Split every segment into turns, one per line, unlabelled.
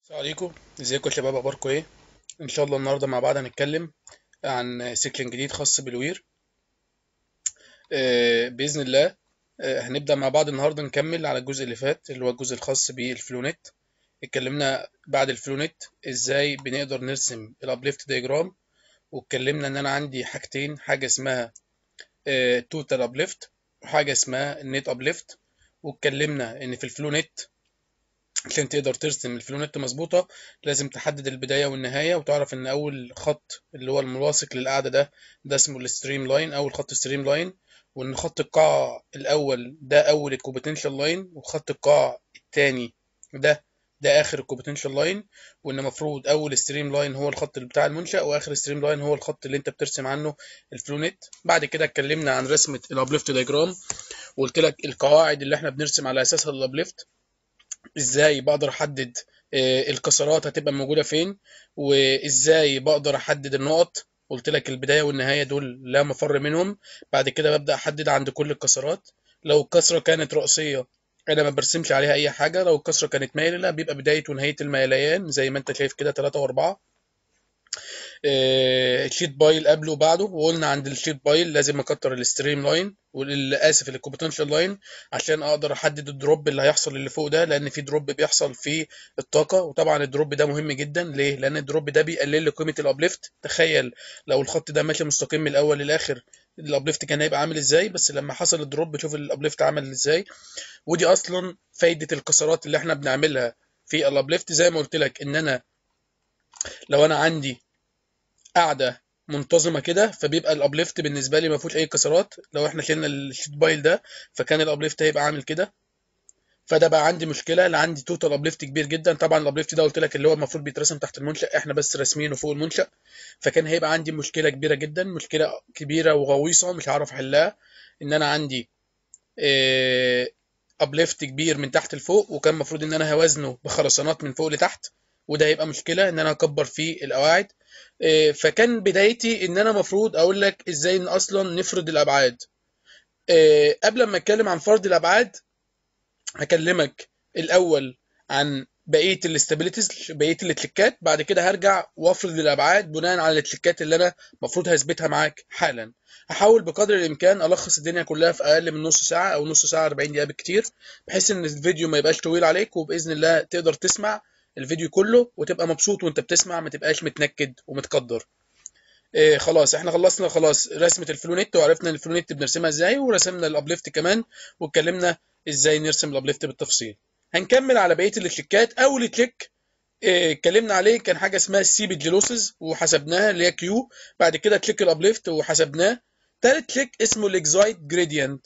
السلام عليكم ازيكم يا شباب اخباركم ايه ان شاء الله النهارده مع بعض هنتكلم عن سيكلين جديد خاص بالوير آه، باذن الله آه، هنبدا مع بعض النهارده نكمل على الجزء اللي فات اللي هو الجزء الخاص بالفلونت اتكلمنا بعد الفلونت ازاي بنقدر نرسم الابليفت دياجرام واتكلمنا ان انا عندي حاجتين حاجه اسمها توتال ابليفت وحاجه اسمها النت ابليفت واتكلمنا ان في الفلونت عشان تقدر ترسم الفلونت مظبوطة لازم تحدد البداية والنهاية وتعرف ان اول خط اللي هو الملاصق للقاعدة ده ده اسمه الستريم لاين اول خط ستريم لاين وان خط القاع الاول ده اول الكوبوتنشال لاين وخط القاع التاني ده ده اخر الكوبوتنشال لاين وان المفروض اول ستريم لاين هو الخط بتاع المنشأ واخر ستريم لاين هو الخط اللي انت بترسم عنه الفلونت بعد كده اتكلمنا عن رسمة الابليفت دياجرام وقلت لك القواعد اللي احنا بنرسم على اساسها الابليفت ازاي بقدر احدد آه، الكسرات هتبقى موجوده فين وازاي بقدر احدد النقط قلت لك البدايه والنهايه دول لا مفر منهم بعد كده ببدا احدد عند كل الكسرات لو الكسره كانت رأسيه انا ما برسمش عليها اي حاجه لو الكسره كانت مايله بيبقى بدايه ونهايه الميليان زي ما انت شايف كده 3 و4 الشيت بايل قبله وبعده وقلنا عند الشيت بايل لازم اكتر الستريم لاين والاسف الكوبوتنشال لاين عشان اقدر احدد الدروب اللي هيحصل اللي فوق ده لان في دروب بيحصل في الطاقه وطبعا الدروب ده مهم جدا ليه لان الدروب ده بيقلل لي قيمه الابليفت تخيل لو الخط ده ماشي مستقيم من الاول للاخر الابليفت كان هيبقى عامل ازاي بس لما حصل الدروب شوف الابليفت عمل ازاي ودي اصلا فايده الكسرات اللي احنا بنعملها في الابليفت زي ما قلت لك ان انا لو انا عندي قاعده منتظمه كده فبيبقى الابليفت بالنسبه لي ما فيهوش اي كسرات لو احنا شلنا الشيت بايل ده فكان الابليفت هيبقى عامل كده فده بقى عندي مشكله لا عندي توتال ابليفت كبير جدا طبعا الابليفت ده قلت لك اللي هو المفروض بيترسم تحت المنشا احنا بس راسمينه فوق المنشا فكان هيبقى عندي مشكله كبيره جدا مشكله كبيره وغويصه مش هعرف احلها ان انا عندي ابليفت كبير من تحت لفوق وكان المفروض ان انا هوازنه بخرسانات من فوق لتحت وده هيبقى مشكله ان انا اكبر فيه القواعد إيه، فكان بدايتي ان انا مفروض اقول لك ازاي ان اصلا نفرض الابعاد إيه، قبل ما اتكلم عن فرض الابعاد هكلمك الاول عن بقيه الاستابيليتيز بقيه التليكات بعد كده هرجع وافرض الابعاد بناء على التليكات اللي انا المفروض هثبتها معاك حالا هحاول بقدر الامكان الخص الدنيا كلها في اقل من نص ساعه او نص ساعه 40 دقيقه بالكتير بحيث ان الفيديو ما يبقاش طويل عليك وباذن الله تقدر تسمع الفيديو كله وتبقى مبسوط وانت بتسمع ما تبقاش متنكد ومتقدر إيه خلاص احنا خلصنا خلاص رسمة الفلونيت وعرفنا الفلونيت بنرسمها ازاي ورسمنا الابليفت كمان واتكلمنا ازاي نرسم الابليفت بالتفصيل هنكمل على بقية التشيكات اول تشيك إيه، اتكلمنا عليه كان حاجة اسمها السي جلوسز وحسبناها اللي هي كيو بعد كده تشيك الابليفت وحسبناه تالت تشيك اسمه الاكزايت جريدينت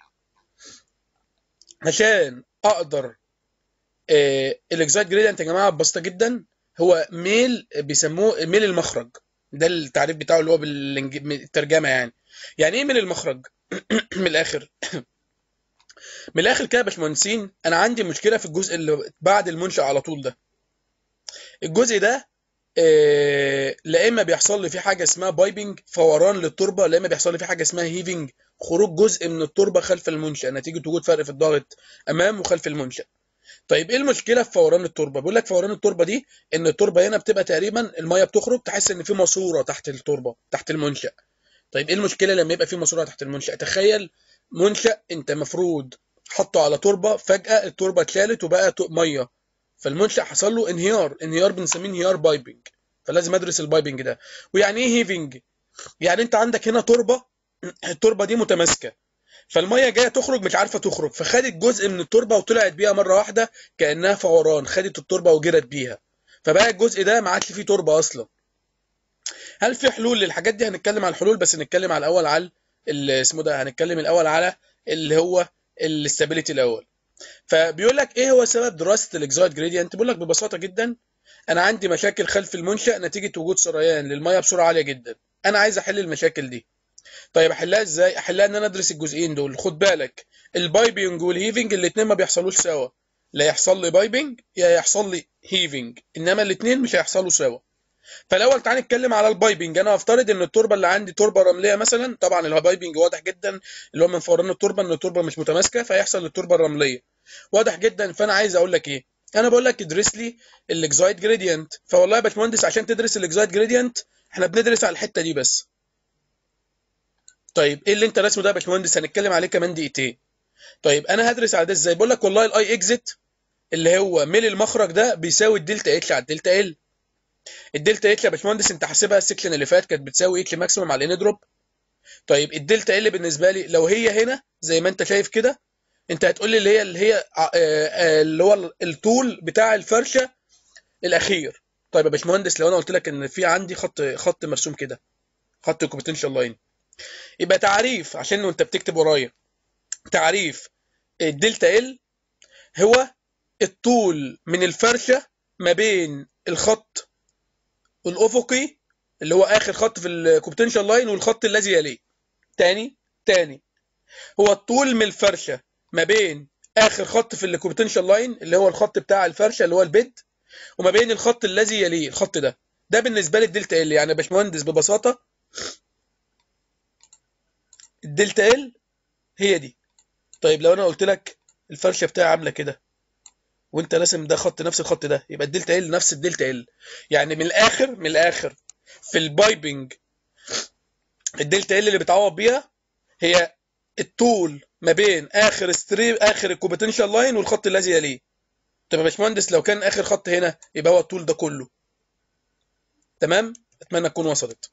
عشان اقدر الاكزايت جريدينت يا جماعه ببساطه جدا هو ميل بيسموه ميل المخرج ده التعريف بتاعه اللي هو بالترجمه يعني يعني ايه ميل المخرج من الاخر من الاخر كده يا باشمهندسين انا عندي مشكله في الجزء اللي بعد المنشأ على طول ده الجزء ده آه، لا اما بيحصل لي فيه حاجه اسمها بايبنج فوران للتربه لا اما بيحصل لي فيه حاجه اسمها هيفنج خروج جزء من التربه خلف المنشأ نتيجه وجود فرق في الضغط امام وخلف المنشأ طيب ايه المشكله في فوران التربه بيقول لك فوران التربه دي ان التربه هنا بتبقى تقريبا الميه بتخرج تحس ان في ماسوره تحت التربه تحت المنشأ طيب ايه المشكله لما يبقى في ماسوره تحت المنشأ تخيل منشأ انت مفروض حطه على تربه فجأة التربه اتشالت وبقى ت- ميه فالمنشأ حصل له انهيار انهيار بنسميه انهيار بايبنج فلازم ادرس البايبنج ده ويعني ايه هيفنج يعني انت عندك هنا تربه التربه دي متماسكه فالميه جايه تخرج مش عارفه تخرج فخدت جزء من التربه وطلعت بيها مره واحده كانها فوران خدت التربه وجرت بيها فبقى الجزء ده ما عادش فيه تربه اصلا هل في حلول للحاجات دي هنتكلم على الحلول بس نتكلم على الاول على ال- اسمه ده هنتكلم الاول على اللي هو الاستابيليتي الاول فبيقول لك ايه هو سبب دراسه الاكزايت جريدينت بيقول لك ببساطه جدا انا عندي مشاكل خلف المنشأ نتيجه وجود سريان للميه بسرعه عاليه جدا انا عايز احل المشاكل دي طيب احلها ازاي احلها ان انا ادرس الجزئين دول خد بالك البايبنج والهيفنج الاثنين ما بيحصلوش سوا لا يحصل لي بايبنج يا يحصل لي هيفنج انما الاثنين مش هيحصلوا سوا فالاول تعالى نتكلم على البايبنج انا هفترض ان التربه اللي عندي تربه رمليه مثلا طبعا البايبنج واضح جدا اللي هو من فوران التربه ان التربه مش متماسكه فيحصل للتربه الرمليه واضح جدا فانا عايز اقول لك ايه انا بقول لك ادرس لي الاكزايد جريدينت فوالله يا باشمهندس عشان تدرس الاكزايد جريدينت احنا بندرس على الحته دي بس طيب ايه اللي انت راسمه ده يا باشمهندس هنتكلم عليه كمان دقيقتين طيب انا هدرس على ده ازاي بقول لك والله الاي اكزيت اللي هو ميل المخرج ده بيساوي الدلتا اتش على الدلتا ال الدلتا اتش يا باشمهندس انت حاسبها السكشن اللي فات كانت بتساوي اتش ماكسيمم على ان دروب طيب الدلتا ال بالنسبه لي لو هي هنا زي ما انت شايف كده انت هتقول لي اللي هي اللي هي اللي هو الطول بتاع الفرشه الاخير طيب يا باشمهندس لو انا قلت لك ان في عندي خط خط مرسوم كده خط كوبتنشال لاين يبقى تعريف عشان وانت بتكتب ورايا تعريف الدلتا ال هو الطول من الفرشه ما بين الخط الافقي اللي هو اخر خط في الكوبتنشال لاين والخط الذي يليه تاني تاني هو الطول من الفرشه ما بين اخر خط في الكوبتنشال لاين اللي هو الخط بتاع الفرشه اللي هو البيد وما بين الخط الذي يليه الخط ده ده بالنسبه لي الدلتا ال يعني يا باشمهندس ببساطه الدلتا ال هي دي طيب لو انا قلت لك الفرشه بتاعي عامله كده وانت راسم ده خط نفس الخط ده يبقى الدلتا ال نفس الدلتا ال يعني من الاخر من الاخر في البايبنج الدلتا ال اللي بتعوض بيها هي الطول ما بين اخر ستريب اخر الكوبتنشال لاين والخط الذي يليه طب يا باشمهندس لو كان اخر خط هنا يبقى هو الطول ده كله تمام اتمنى تكون وصلت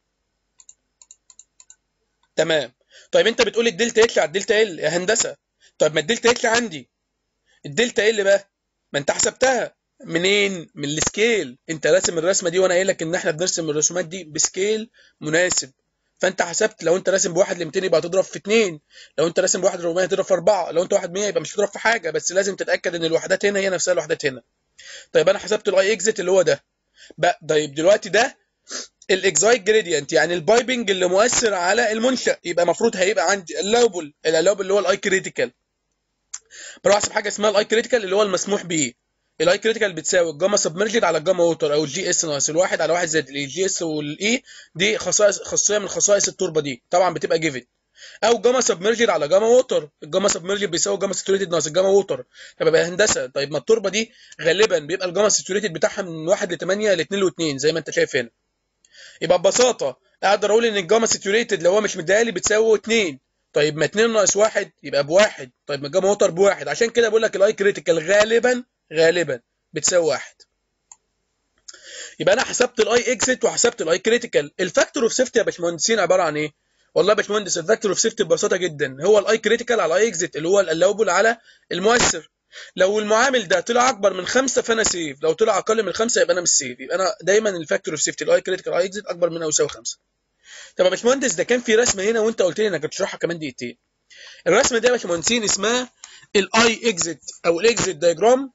تمام طيب انت بتقول الدلتا اتش على الدلتا ال يا هندسه طيب ما الدلتا اتش عندي الدلتا ال بقى ما انت حسبتها منين من السكيل انت راسم الرسمه دي وانا قايل لك ان احنا بنرسم الرسومات دي بسكيل مناسب فانت حسبت لو انت راسم بواحد ل 200 يبقى هتضرب في 2 لو انت راسم بواحد ل 400 هتضرب في 4 لو انت واحد 100 يبقى مش هتضرب في حاجه بس لازم تتاكد ان الوحدات هنا هي نفسها الوحدات هنا طيب انا حسبت الاي اكزيت اللي هو ده بقى طيب دلوقتي ده الاكزايت جريدينت يعني البايبنج اللي مؤثر على المنشا يبقى المفروض هيبقى عندي اللوبل اللوبل اللي هو الاي كريتيكال بروح احسب حاجه اسمها الاي كريتيكال اللي هو المسموح به الاي كريتيكال بتساوي الجاما سبمرجد على الجاما ووتر او الجي اس ناقص الواحد على واحد زائد الجي اس والاي دي خصائص خاصيه من خصائص التربه دي طبعا بتبقى جيفن او جاما سبمرجد على جاما ووتر الجاما سبمرجد بيساوي جاما ساتوريتد ناقص الجاما ووتر طب يبقى هندسه طيب ما التربه دي غالبا بيبقى الجاما ساتوريتد بتاعها من 1 ل 8 ل 2 ل 2 زي ما انت شايف هنا يبقى ببساطه اقدر اقول ان الجاما ساتوريتد لو هو مش مديهالي بتساوي 2 طيب ما 2 ناقص 1 يبقى بواحد طيب ما الجاما ووتر بواحد عشان كده بقول لك الاي كريتيكال غالبا غالبا بتساوي واحد يبقى انا حسبت الاي اكزيت وحسبت الاي كريتيكال الفاكتور اوف سيفتي يا باشمهندسين عباره عن ايه والله يا باشمهندس الفاكتور اوف سيفتي ببساطه جدا هو الاي كريتيكال على الاي اكزيت اللي هو الالاوبل على المؤثر لو المعامل ده طلع اكبر من خمسة فانا سيف لو طلع اقل من خمسة يبقى انا مش سيف يبقى انا دايما الفاكتور اوف سيفتي الاي كريتيكال الاي اكزيت اكبر من او يساوي خمسة طب يا باشمهندس ده كان في رسمه هنا وانت قلت لي انك هتشرحها كمان دقيقتين الرسمه دي يا باشمهندسين اسمها الاي اكزيت او الاكزيت دايجرام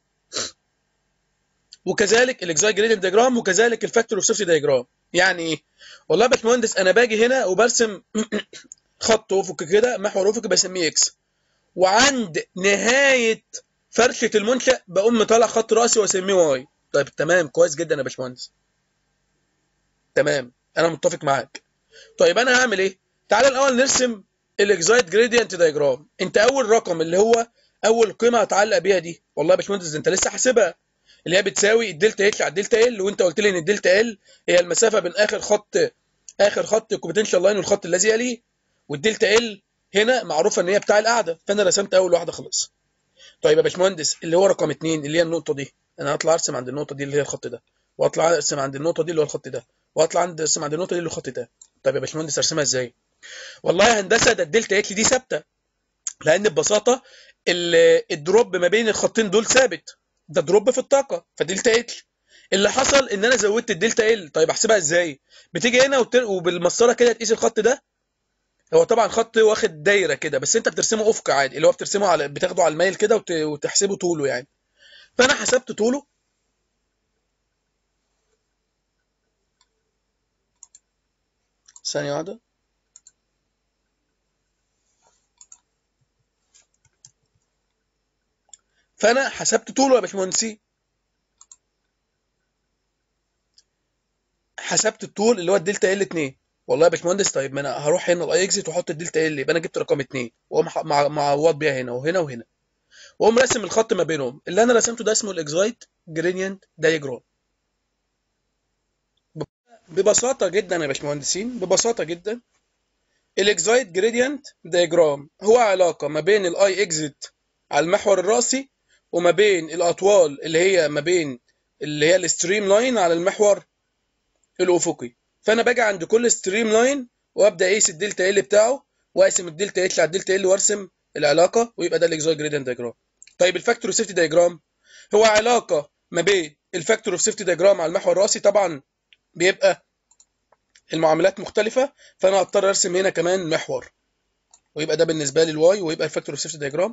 وكذلك الاكزاي جريدينت دايجرام وكذلك الفاكتور اوف سيفتي دايجرام يعني ايه والله يا باشمهندس انا باجي هنا وبرسم خط افقي كده محور افقي بسميه اكس وعند نهايه فرشه المنشا بقوم مطلع خط راسي واسميه واي طيب تمام كويس جدا يا باشمهندس تمام انا متفق معاك طيب انا هعمل ايه تعال الاول نرسم الاكزايت جريدينت دايجرام انت اول رقم اللي هو اول قيمه هتعلق بيها دي والله يا باشمهندس انت لسه حاسبها اللي هي بتساوي الدلتا اتش على الدلتا ال وانت قلت لي ان الدلتا ال هي المسافه بين اخر خط اخر خط الكوبتنشال لاين والخط الذي يليه والدلتا ال هنا معروفه ان هي بتاع القاعده فانا رسمت اول واحده خلاص طيب يا باشمهندس اللي هو رقم اتنين اللي هي النقطه دي انا هطلع ارسم عند النقطه دي اللي هي الخط ده واطلع ارسم عند النقطه دي اللي هو الخط ده واطلع عند ارسم عند النقطه دي اللي هو الخط ده طيب يا باشمهندس ارسمها ازاي والله يا هندسه ده الدلتا اتش دي ثابته لان ببساطه الدروب ما بين الخطين دول ثابت ده دروب في الطاقه فدلتا اتش اللي حصل ان انا زودت الدلتا ال طيب احسبها ازاي بتيجي هنا وتر... وبالمسطره كده تقيس الخط ده هو طبعا خط واخد دايره كده بس انت بترسمه افق عادي اللي هو بترسمه على بتاخده على المايل كده وت... وتحسبه طوله يعني فانا حسبت طوله ثانيه واحده فانا حسبت طوله يا باشمهندسين حسبت الطول اللي هو الدلتا ال 2 والله يا باشمهندس طيب ما انا هروح هنا الاي اكزيت واحط الدلتا ال يبقى انا جبت رقم 2 واقوم معوض بيها هنا وهنا وهنا واقوم راسم الخط ما بينهم اللي انا رسمته ده اسمه الاكزايت جريدينت دايجرام ببساطه جدا يا باشمهندسين ببساطه جدا الاكزايت جريدينت دايجرام هو علاقه ما بين الاي اكزيت على المحور الرأسي وما بين الاطوال اللي هي ما بين اللي هي الستريم لاين على المحور الافقي فانا باجي عند كل ستريم لاين وابدا اقيس الدلتا ال بتاعه واقسم الدلتا اتش على الدلتا ال وارسم العلاقه ويبقى ده الاكزايت جريدينت دايجرام طيب الفاكتور سيفتي دايجرام هو علاقه ما بين الفاكتور اوف سيفتي دايجرام على المحور الرأسي طبعا بيبقى المعاملات مختلفة فأنا هضطر أرسم هنا كمان محور ويبقى ده بالنسبة لي الواي ويبقى الفاكتور اوف سيفتي دايجرام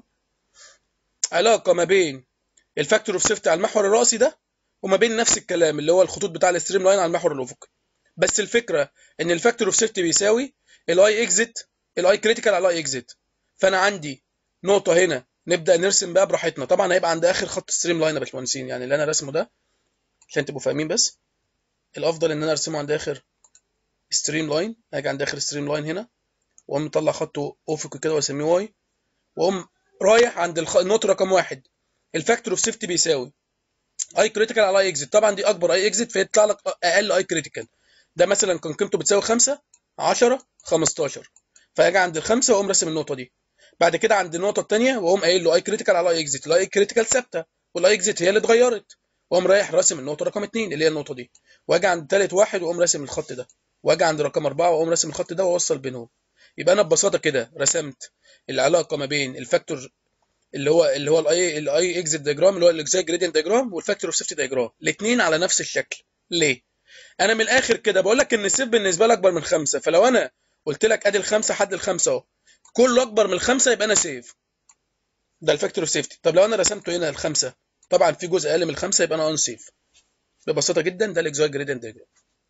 علاقة ما بين الفاكتور اوف سيفتي على المحور الرأسي ده وما بين نفس الكلام اللي هو الخطوط بتاع الستريم لاين على المحور الأفقي بس الفكرة إن الفاكتور اوف سيفتي بيساوي الاي اكزيت الاي كريتيكال على الاي اكزيت فأنا عندي نقطة هنا نبدأ نرسم بقى براحتنا طبعا هيبقى عند آخر خط الستريم لاين يا باشمهندسين يعني اللي أنا رسمه ده عشان تبقوا فاهمين بس الأفضل إن أنا أرسمه عند آخر ستريم لاين هاجي عند اخر ستريم لاين هنا واقوم مطلع خطه افقي كده واسميه واي واقوم رايح عند الخ... النقطه رقم واحد الفاكتور اوف سيفتي بيساوي اي كريتيكال على اي اكزيت طبعا دي اكبر اي اكزيت فيطلع لك اقل اي كريتيكال ده مثلا كان قيمته بتساوي 5 10 15 فاجي عند الخمسه واقوم راسم النقطه دي بعد كده عند النقطه الثانيه واقوم قايل له اي كريتيكال على اي اكزيت الاي كريتيكال ثابته والاي اكزيت هي اللي اتغيرت واقوم رايح راسم النقطه رقم 2 اللي هي النقطه دي واجي عند ثالث واحد واقوم راسم الخط ده واجي عند رقم أربعة وأقوم راسم الخط ده وأوصل بينهم يبقى أنا ببساطة كده رسمت العلاقة ما بين الفاكتور اللي هو اللي هو الاي الاي اكزيت دايجرام اللي هو الاكزايت جريدينت دايجرام والفاكتور اوف سيفتي دايجرام الاثنين على نفس الشكل ليه؟ انا من الاخر كده بقول لك ان السيف بالنسبه لك اكبر من خمسه فلو انا قلت لك ادي الخمسه حد الخمسه اهو كله اكبر من الخمسه يبقى انا سيف ده الفاكتور اوف سيفتي طب لو انا رسمته هنا الخمسه طبعا في جزء اقل من الخمسه يبقى انا اون سيف ببساطه جدا ده الاكزايت جريدينت دايجرام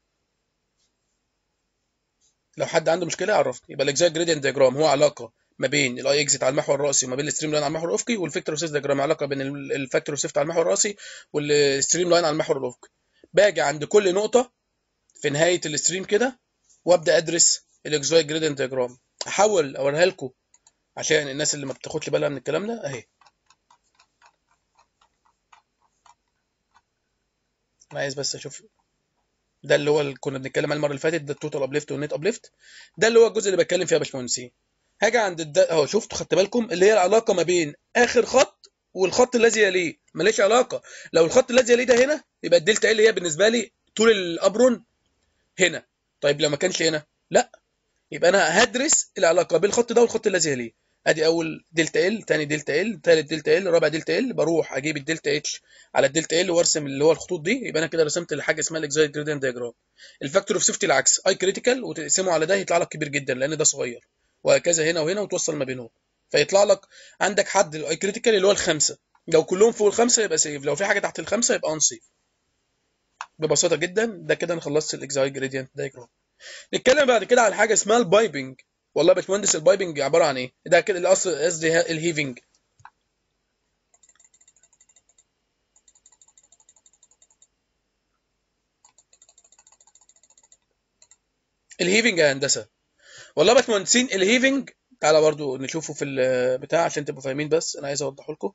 لو حد عنده مشكله عرفني يبقى الاكزاكت جريدينت دايجرام هو علاقه ما بين الاي اكزيت على المحور الراسي وما بين الستريم لاين على المحور الافقي والفيكتور اوف دايجرام علاقه بين الفاكتور اوف سيفت على المحور الراسي والستريم لاين على المحور الافقي باجي عند كل نقطه في نهايه الستريم كده وابدا ادرس الاكزاكت جريدينت دايجرام احاول اوريها لكم عشان الناس اللي ما بتاخدش بالها من الكلام ده اهي انا عايز بس اشوف ده اللي هو اللي كنا بنتكلم عليه المره اللي فاتت ده التوتال ابليفت والنت ابليفت ده اللي هو الجزء اللي بتكلم فيه يا باشمهندسين هاجي عند الد... اهو شفتوا خدت بالكم اللي هي العلاقه ما بين اخر خط والخط الذي يليه ماليش علاقه لو الخط الذي يليه ده هنا يبقى الدلتا ال هي بالنسبه لي طول الابرون هنا طيب لو ما كانش هنا لا يبقى انا هدرس العلاقه بين الخط ده والخط الذي يليه ادي اول دلتا ال ثاني دلتا ال ثالث دلتا ال رابع دلتا ال بروح اجيب الدلتا اتش على الدلتا ال وارسم اللي هو الخطوط دي يبقى انا كده رسمت حاجه اسمها الاكزايت جريدينت دايجرام الفاكتور اوف سيفتي العكس اي كريتيكال وتقسمه على ده يطلع لك كبير جدا لان ده صغير وهكذا هنا وهنا وتوصل ما بينهم فيطلع لك عندك حد الاي كريتيكال اللي هو الخمسه لو كلهم فوق الخمسه يبقى سيف لو في حاجه تحت الخمسه يبقى ان سيف ببساطه جدا ده كده انا خلصت الاكزايت جريدينت دايجرام نتكلم بعد كده على حاجه اسمها البايبنج والله يا باشمهندس البايبنج عباره عن ايه ده كده الاصل قصدي الهيفنج الهيفنج يا هندسه والله يا باشمهندسين الهيفنج تعالى برضو نشوفه في البتاع عشان تبقوا فاهمين بس انا عايز اوضحه لكم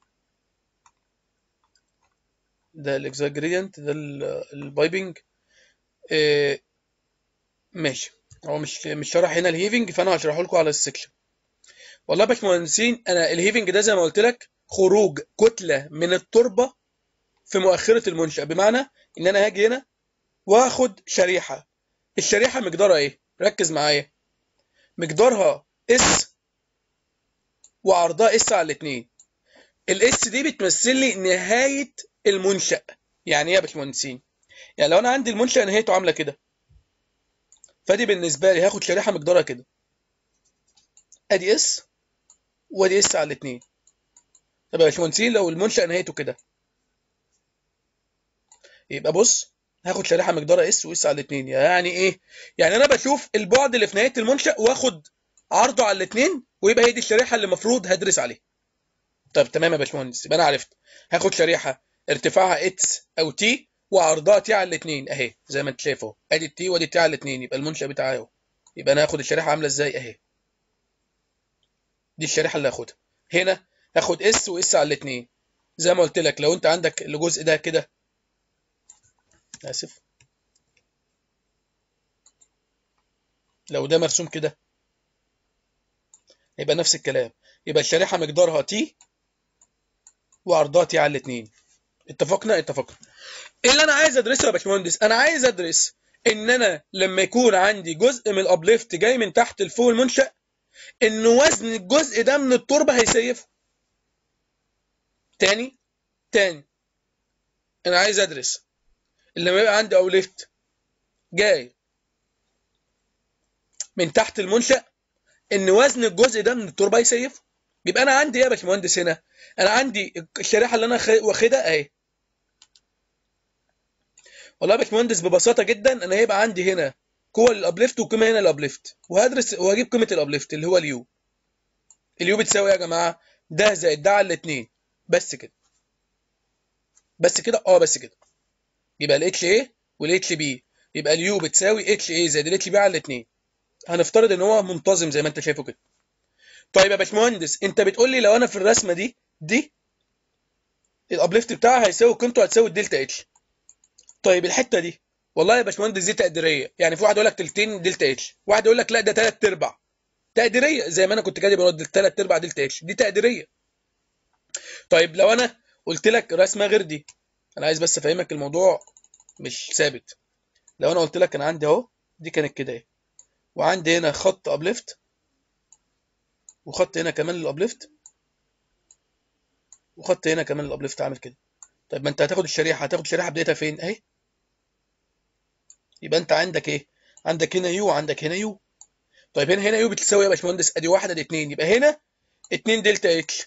ده الاكزاكت جريدينت ده البايبنج إيه ماشي هو مش مش شرح هنا الهيفنج فانا هشرحه لكم على السكشن والله يا باشمهندسين انا الهيفنج ده زي ما قلت لك خروج كتله من التربه في مؤخره المنشا بمعنى ان انا هاجي هنا واخد شريحه الشريحه مقدارها ايه ركز معايا مقدارها اس وعرضها اس على الاثنين الاس دي بتمثل لي نهايه المنشا يعني ايه يا باشمهندسين يعني لو انا عندي المنشا نهايته عامله كده فدي بالنسبه لي هاخد شريحه مقدارها كده ادي اس وادي اس على الاثنين طب يا باشمهندسين لو المنشا نهايته كده يبقى بص هاخد شريحه مقدارها اس واس على الاثنين يعني ايه يعني انا بشوف البعد اللي في نهايه المنشا واخد عرضه على الاثنين ويبقى هي دي الشريحه اللي المفروض هدرس عليها طب تمام يا باشمهندس يبقى انا عرفت هاخد شريحه ارتفاعها اتس او تي وعرضها تي على الاثنين اهي زي ما انت شايف اهو ادي التي وادي التي على الاثنين يبقى المنشا بتاعي اهو يبقى انا هاخد الشريحه عامله ازاي اهي دي الشريحه اللي هاخدها هنا اخد اس واس على الاثنين زي ما قلت لك لو انت عندك الجزء ده كده اسف لو ده مرسوم كده يبقى نفس الكلام يبقى الشريحه مقدارها تي وعرضها تي على الاثنين اتفقنا اتفقنا ايه اللي انا عايز ادرسه يا باشمهندس انا عايز ادرس ان انا لما يكون عندي جزء من الابليفت جاي من تحت لفوق المنشأ ان وزن الجزء ده من التربه هيسيفه تاني تاني انا عايز ادرس لما يبقى عندي ابليفت جاي من تحت المنشأ ان وزن الجزء ده من التربه يسيفه يبقى انا عندي ايه يا باشمهندس هنا انا عندي الشريحه اللي انا واخدها اهي والله يا باشمهندس ببساطه جدا انا هيبقى عندي هنا قوه للابليفت وقيمه هنا للابليفت وهدرس وهجيب قيمه الابليفت اللي هو اليو اليو بتساوي ايه يا جماعه ده زائد ده على الاثنين بس كده بس كده اه بس كده يبقى الاتش اي والاتش بي يبقى اليو بتساوي اتش اي زائد الاتش بي على الاثنين هنفترض ان هو منتظم زي ما انت شايفه كده طيب يا باشمهندس انت بتقول لي لو انا في الرسمه دي دي الابليفت بتاعها هيساوي قيمته هتساوي الدلتا اتش طيب الحته دي والله يا باشمهندس دي تقديريه يعني في واحد يقول لك تلتين دلتا اتش واحد يقول لك لا ده ثلاث ارباع تقديريه زي ما انا كنت كاتب ثلاث ارباع دلتا اتش دي تقديريه طيب لو انا قلت لك رسمه غير دي انا عايز بس افهمك الموضوع مش ثابت لو انا قلت لك انا عندي اهو دي كانت كده اهي وعندي هنا خط ابليفت وخط هنا كمان للابليفت وخط هنا كمان للابليفت عامل كده طيب ما انت هتاخد الشريحه هتاخد الشريحه بدايتها فين اهي يبقى انت عندك ايه عندك هنا يو وعندك هنا يو طيب هنا هنا يو بتساوي يا باشمهندس ادي واحد ادي اتنين يبقى هنا اتنين دلتا اتش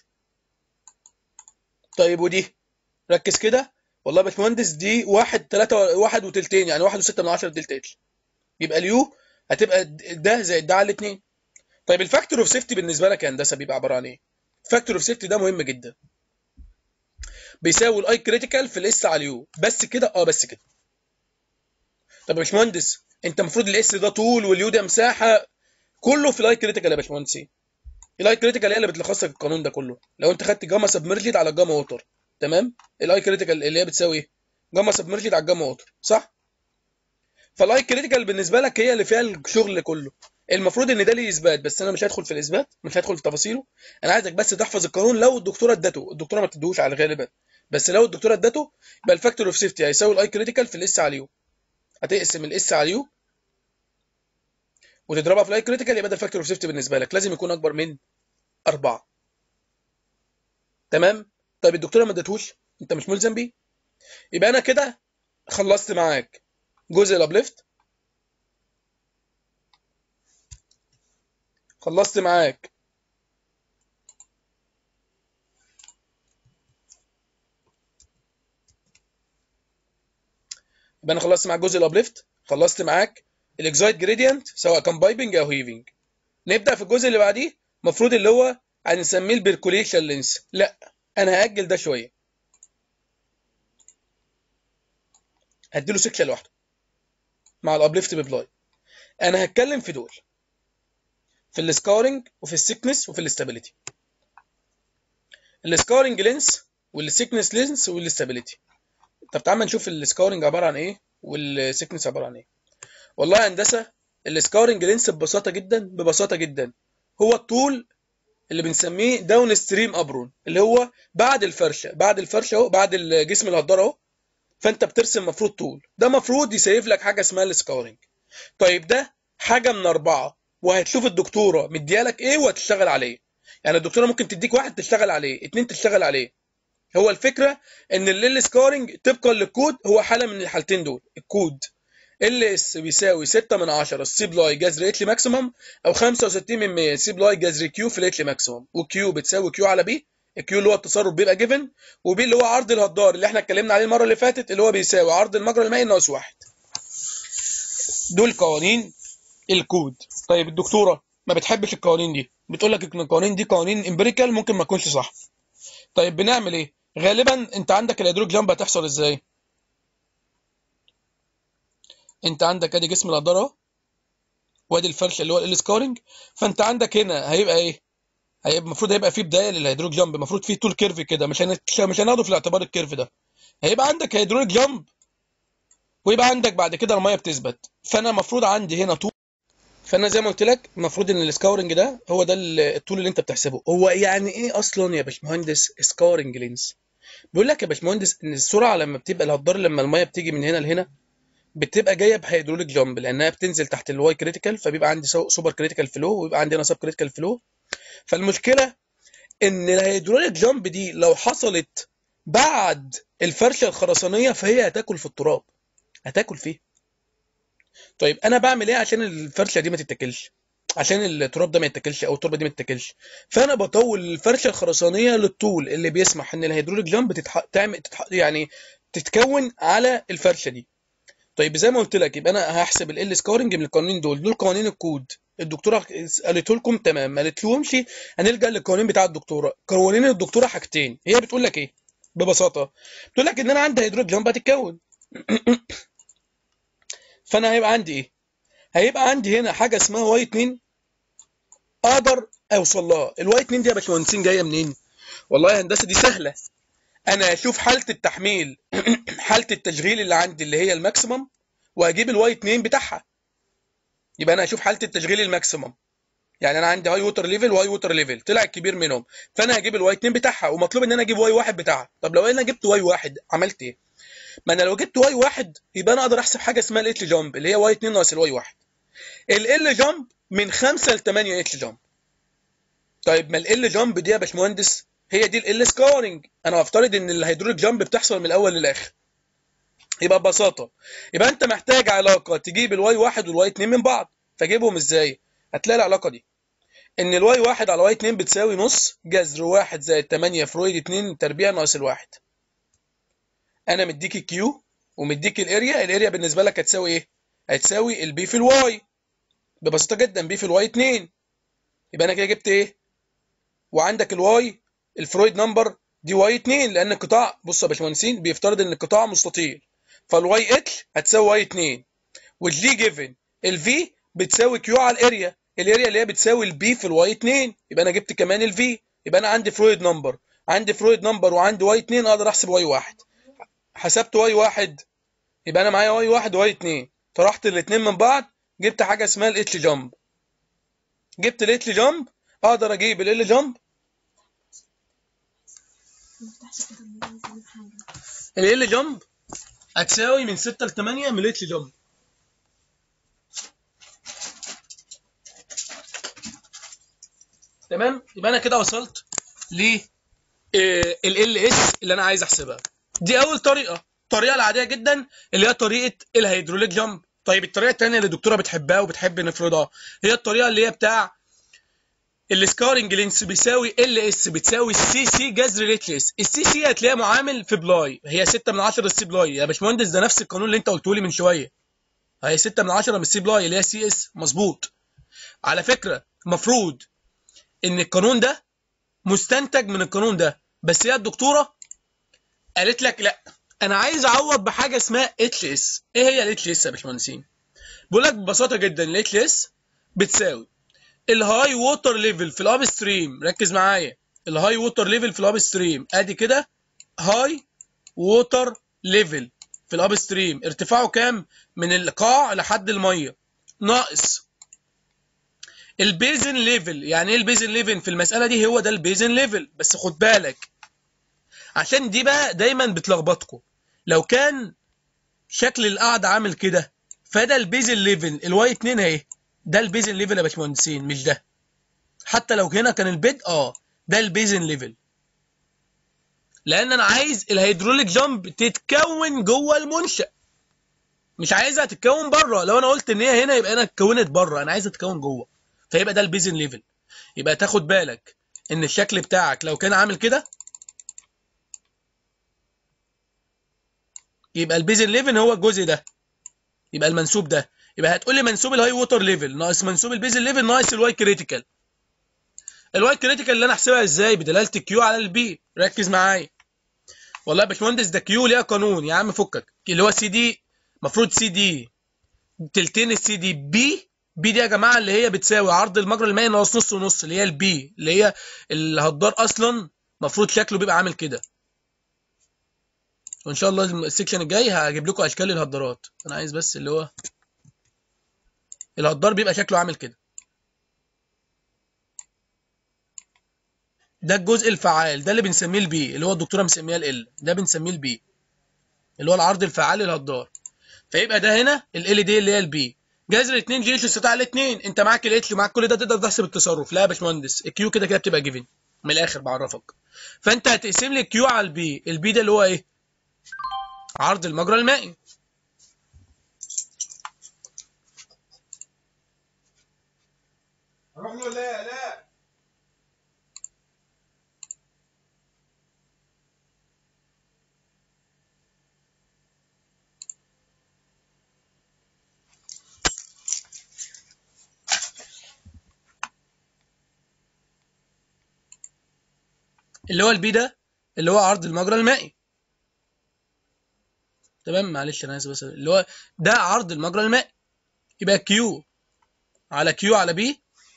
طيب ودي ركز كده والله يا باشمهندس دي واحد تلاتة واحد وتلتين يعني واحد وستة من عشرة دلتا اتش يبقى اليو هتبقى ده زائد ده على الاثنين طيب الفاكتور اوف سيفتي بالنسبه لك يا هندسه بيبقى عباره عن ايه الفاكتور اوف سيفتي ده مهم جدا بيساوي الاي كريتيكال في الاس على اليو بس كده اه بس كده طب يا باشمهندس انت المفروض الاس ده طول واليو ده مساحه كله في الاي كريتيكال يا باشمهندس ايه الاي كريتيكال هي اللي بتلخص لك القانون ده كله لو انت خدت جاما سبمرجد على جاما ووتر تمام الاي كريتيكال اللي هي بتساوي ايه جاما سبمرجد على جاما ووتر صح فالاي كريتيكال بالنسبه لك هي اللي فيها الشغل كله المفروض ان ده ليه اثبات بس انا مش هدخل في الاثبات مش هدخل في تفاصيله انا عايزك بس تحفظ القانون لو الدكتوره ادته الدكتوره ما بتدوش على غالبا بس لو الدكتوره ادته يبقى الفاكتور اوف سيفتي هيساوي الاي كريتيكال في الاس على اليو هتقسم الاس على اليو وتضربها في الاي كريتيكال يبقى ده الفاكتور اوف سيفتي بالنسبه لك لازم يكون اكبر من أربعة تمام طيب الدكتوره ما ادتهوش انت مش ملزم بيه يبقى انا كده خلصت معاك جزء الابليفت خلصت معاك يبقى انا خلصت معاك جزء الابليفت خلصت معاك الاكزايت جريدينت سواء كان بايبنج او هيفنج نبدا في الجزء اللي بعديه المفروض اللي هو هنسميه البركوليشن لينس لا انا هاجل ده شويه هديله سكشن لوحده مع الابليفت ببلاي انا هتكلم في دول في السكارنج وفي السيكنس وفي الاستابيليتي السكارنج لينس والسيكنس لينس والاستابيليتي طب تعال نشوف السكارنج عباره عن ايه والسيكنس عباره عن ايه والله يا هندسه السكارنج لينس ببساطه جدا ببساطه جدا هو الطول اللي بنسميه داون ستريم ابرون اللي هو بعد الفرشه بعد الفرشه اهو بعد الجسم الهدار اهو فانت بترسم مفروض طول ده مفروض يسيف لك حاجه اسمها السكارنج طيب ده حاجه من اربعه وهتشوف الدكتوره مديالك ايه وهتشتغل عليه يعني الدكتوره ممكن تديك واحد تشتغل عليه اتنين تشتغل عليه هو الفكره ان الليل سكارنج طبقا للكود هو حاله من الحالتين دول الكود ال اس بيساوي 6 من 10 السي بلاي جذر اتلي ماكسيمم او 65 من 100 سي بلاي جذر كيو في الاتلي ماكسيمم وكيو بتساوي كيو على بي الكيو اللي هو التصرف بيبقى جيفن وبي اللي هو عرض الهدار اللي احنا اتكلمنا عليه المره اللي فاتت اللي هو بيساوي عرض المجرى المائي ناقص واحد دول قوانين الكود طيب الدكتوره ما بتحبش القوانين دي بتقول لك ان القوانين دي قوانين امبيريكال ممكن ما تكونش صح طيب بنعمل ايه غالبا انت عندك الهيدروك جامب هتحصل ازاي انت عندك ادي جسم الهدار اهو وادي الفرش اللي هو السكارنج فانت عندك هنا هيبقى ايه هيبقى المفروض هيبقى في بدايه للهيدروليك جامب المفروض في طول كيرف كده مش هن... مش هناخده في الاعتبار الكيرف ده هيبقى عندك هيدروليك جامب ويبقى عندك بعد كده الميه بتثبت فانا المفروض عندي هنا طول فانا زي ما قلت لك المفروض ان السكاورنج ده هو ده الطول اللي انت بتحسبه هو يعني ايه اصلا يا باشمهندس سكاورنج لينس بيقول لك يا باشمهندس ان السرعه لما بتبقى الهدار لما الميه بتيجي من هنا لهنا بتبقى جايه بهيدروليك جامب لانها بتنزل تحت الواي كريتيكال فبيبقى عندي سوبر كريتيكال فلو ويبقى عندنا سب كريتيكال فلو فالمشكله ان الهيدروليك جامب دي لو حصلت بعد الفرشه الخرسانيه فهي هتاكل في التراب هتاكل فيه طيب انا بعمل ايه عشان الفرشه دي ما تتاكلش عشان التراب ده ما يتاكلش او التربه دي ما تتاكلش فانا بطول الفرشه الخرسانيه للطول اللي بيسمح ان الهيدروليك جامب تتح... تعمل تتح... يعني تتكون على الفرشه دي طيب زي ما قلت لك يبقى انا هحسب ال سكورنج من القوانين دول دول قوانين الكود الدكتوره قالت لكم تمام ما قالتلهمش هنلجا للقوانين بتاع الدكتوره قوانين الدكتوره حاجتين هي بتقول لك ايه ببساطه بتقول لك ان انا عندي هيدروليك جامب هتتكون فانا هيبقى عندي ايه هيبقى عندي هنا حاجه اسمها واي 2 اقدر اوصل لها الواي 2 دي يا باشمهندسين جايه منين والله يا هندسه دي سهله انا اشوف حاله التحميل حاله التشغيل اللي عندي اللي هي الماكسيمم واجيب الواي 2 بتاعها يبقى انا اشوف حاله التشغيل الماكسيمم يعني انا عندي هاي ووتر ليفل وهاي ووتر ليفل طلع الكبير منهم فانا هجيب الواي 2 بتاعها ومطلوب ان انا اجيب واي 1 بتاعها طب لو انا جبت واي 1 عملت ايه ما انا لو جبت واي 1 يبقى انا اقدر احسب حاجه اسمها الاتش جامب اللي هي واي 2 ناقص الواي 1 ال جامب من 5 ل 8 اتش جامب طيب ما ال جامب دي يا باشمهندس هي دي ال سكورنج انا هفترض ان الهيدروليك جامب بتحصل من الاول للاخر يبقى ببساطه يبقى انت محتاج علاقه تجيب الواي 1 والواي 2 من بعض فجيبهم ازاي هتلاقي العلاقه دي ان الواي 1 على واي 2 بتساوي نص جذر 1 زائد 8 فرويد 2 تربيع ناقص الواحد انا مديك الكيو ومديك الاريا الاريا بالنسبه لك هتساوي ايه هتساوي البي في الواي ببساطه جدا بي في الواي 2 يبقى انا كده جبت ايه وعندك الواي الفرويد نمبر دي واي 2 لان القطاع بص يا باشمهندسين بيفترض ان القطاع مستطيل فالواي اتش هتساوي واي 2 والجي جيفن الفي بتساوي كيو على الاريا الاريا اللي هي بتساوي البي في الواي 2 يبقى انا جبت كمان الفي يبقى انا عندي فرويد نمبر عندي فرويد نمبر وعندي واي 2 اقدر احسب واي 1 حسبت واي 1 يبقى انا معايا واي 1 وواي 2 طرحت الاثنين من بعض جبت حاجه اسمها الاتش جامب جبت الاتش جامب اقدر اجيب ال جامب ال جامب هتساوي من 6 ل 8 من الاتش جامب تمام يبقى انا كده وصلت ل ال اس اللي انا عايز احسبها دي اول طريقه الطريقه العاديه جدا اللي هي طريقه الهيدروليك جامب طيب الطريقه الثانيه اللي الدكتوره بتحبها وبتحب نفرضها هي الطريقه اللي هي بتاع السكارنج لينس بيساوي ال اس بتساوي السي سي جذر الاتش اس السي سي هتلاقيها معامل في بلاي هي 6 من 10 السي بلاي يا باشمهندس ده نفس القانون اللي انت قلته لي من شويه هي 6 من 10 من السي بلاي اللي هي سي اس مظبوط على فكره المفروض ان القانون ده مستنتج من القانون ده بس هي الدكتوره قالت لك لا انا عايز اعوض بحاجه اسمها اتش اس ايه هي الاتش اس يا باشمهندسين بقول لك ببساطه جدا الاتش اس بتساوي الهاي ووتر ليفل في الاب ستريم ركز معايا الهاي ووتر ليفل في الاب ستريم ادي كده هاي ووتر ليفل في الاب ستريم ارتفاعه كام من القاع لحد الميه ناقص البيزن ليفل يعني ايه البيزن ليفل في المساله دي هو ده البيزن ليفل بس خد بالك عشان دي بقى دايما بتلخبطكم لو كان شكل القعده عامل كده فده البيزن ليفل الواي 2 اهي ده البيزن ليفل يا باشمهندسين مش ده حتى لو هنا كان البيد اه ده البيزن ليفل لان انا عايز الهيدروليك جامب تتكون جوه المنشا مش عايزها تتكون بره لو انا قلت ان هي هنا يبقى انا اتكونت بره انا عايزها تتكون جوه فيبقى ده البيزن ليفل يبقى تاخد بالك ان الشكل بتاعك لو كان عامل كده يبقى البيزن ليفل هو الجزء ده يبقى المنسوب ده يبقى هتقول لي منسوب الهاي ووتر ليفل ناقص منسوب البيزن ليفل ناقص الواي كريتيكال الواي كريتيكال اللي انا احسبها ازاي بدلاله الكيو على البي ركز معايا والله يا باشمهندس ده كيو ليها قانون يا عم فكك اللي هو سي دي المفروض سي دي تلتين السي دي بي بي دي يا جماعه اللي هي بتساوي عرض المجرى المائي ناقص نص ونص اللي هي البي اللي هي الهدار اصلا المفروض شكله بيبقى عامل كده وان شاء الله السكشن الجاي هجيب لكم اشكال الهدارات انا عايز بس اللي هو الهدار بيبقى شكله عامل كده ده الجزء الفعال ده اللي بنسميه البي اللي هو الدكتوره مسميه ال ده بنسميه البي اللي هو العرض الفعال للهدار فيبقى ده هنا ال دي اللي هي البي جذر 2 جي اتش استطاع الاثنين انت معاك الاتش ومعاك كل ده تقدر تحسب التصرف لا يا باشمهندس الكيو كده كده بتبقى جيفن من الاخر بعرفك فانت هتقسم لي الكيو على البي البي ده اللي هو ايه عرض المجرى المائي
اروح له لا لا
اللي هو البي ده اللي هو عرض المجرى المائي تمام معلش انا اسف بس اللي هو ده عرض المجرى المائي يبقى كيو على كيو على بي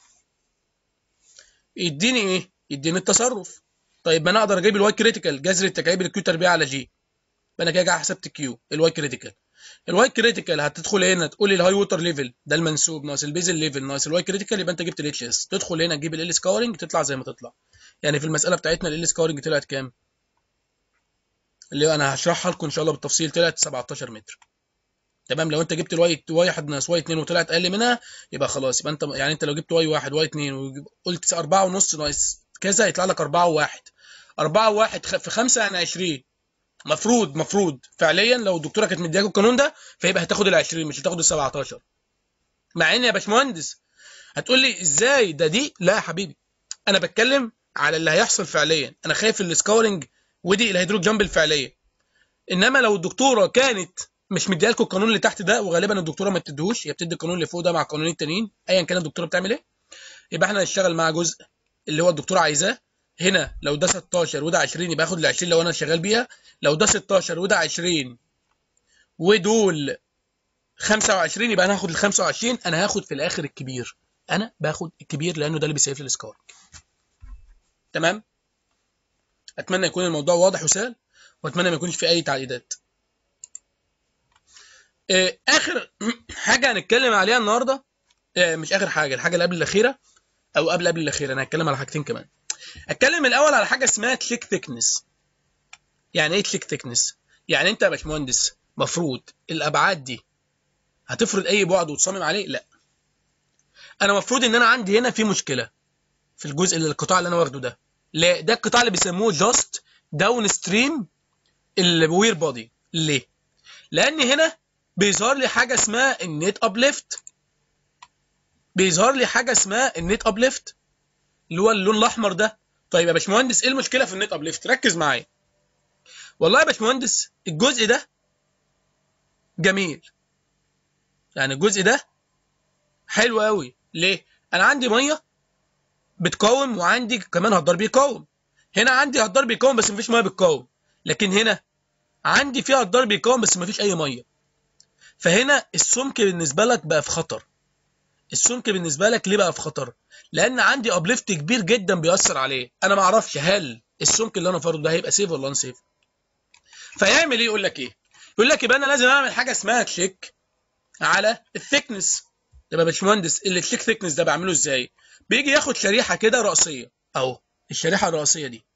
يديني ايه يديني التصرف طيب ما انا اقدر اجيب الواي كريتيكال جذر التكعيب الكيو تربيع على جي يبقى انا كده جاي حسبت كيو الواي كريتيكال الواي كريتيكال هتدخل هنا تقول لي الهاي ووتر ليفل ده المنسوب ناقص البيزل ليفل ناقص الواي كريتيكال يبقى انت جبت الاتش اس تدخل هنا تجيب ال سكورنج تطلع زي ما تطلع يعني في المساله بتاعتنا ال سكورنج طلعت كام اللي انا هشرحها لكم ان شاء الله بالتفصيل طلعت 17 متر تمام لو انت جبت الواي واحد ناقص واي 2 وطلعت اقل منها يبقى خلاص يبقى انت يعني انت لو جبت واي واحد واي 2 وقلت 4 ونص ناقص كذا يطلع لك 4 و1 4 و1 في 5 يعني 20 مفروض مفروض فعليا لو الدكتوره كانت مدياك القانون ده فيبقى هتاخد ال 20 مش هتاخد ال 17 مع ان يا باشمهندس هتقول لي ازاي ده دي لا يا حبيبي انا بتكلم على اللي هيحصل فعليا انا خايف السكورنج ودي الهيدرو جامب الفعليه انما لو الدكتوره كانت مش مديها لكم القانون اللي تحت ده وغالبا الدكتوره ما بتديهوش هي بتدي القانون اللي فوق ده مع القانونين التانيين ايا كان الدكتوره بتعمل ايه يبقى احنا هنشتغل مع جزء اللي هو الدكتوره عايزاه هنا لو ده 16 وده 20 يبقى اخد ال 20 لو انا شغال بيها لو ده 16 وده 20 ودول 25 يبقى انا هاخد ال 25 انا هاخد في الاخر الكبير انا باخد الكبير لانه ده اللي بيسيف لي السكور تمام اتمنى يكون الموضوع واضح وسهل واتمنى ما يكونش في اي تعقيدات آه، اخر حاجه هنتكلم عليها النهارده آه، مش اخر حاجه الحاجه اللي قبل الاخيره او قبل قبل الاخيره انا هتكلم على حاجتين كمان اتكلم الاول على حاجه اسمها تليك ثيكنس يعني ايه تليك ثيكنس يعني انت يا باشمهندس مفروض الابعاد دي هتفرض اي بعد وتصمم عليه لا انا مفروض ان انا عندي هنا في مشكله في الجزء اللي القطاع اللي انا واخده ده لا ده القطاع اللي بيسموه جاست داون ستريم الوير بودي ليه لان هنا بيظهر لي حاجه اسمها النت ابليفت بيظهر لي حاجه اسمها النت ابليفت اللي هو اللون الاحمر ده طيب يا باشمهندس ايه المشكله في النت ابليفت ركز معايا والله يا باشمهندس الجزء ده جميل يعني الجزء ده حلو قوي ليه انا عندي ميه بتقاوم وعندي كمان هدار بيقاوم هنا عندي هدار بيقاوم بس مفيش ميه بتقاوم لكن هنا عندي فيها هدار بيقاوم بس مفيش اي ميه فهنا السمك بالنسبه لك بقى في خطر السمك بالنسبه لك ليه بقى في خطر لان عندي ابليفت كبير جدا بيأثر عليه انا ما اعرفش هل السمك اللي انا فارضه ده هيبقى سيف ولا ان سيف فيعمل ايه يقول لك ايه يقول لك يبقى انا لازم اعمل حاجه اسمها تشيك على الثيكنس طب يا باشمهندس اللي تشيك ثيكنس ده بعمله ازاي بيجي ياخد شريحه كده راسيه اهو الشريحه الراسيه دي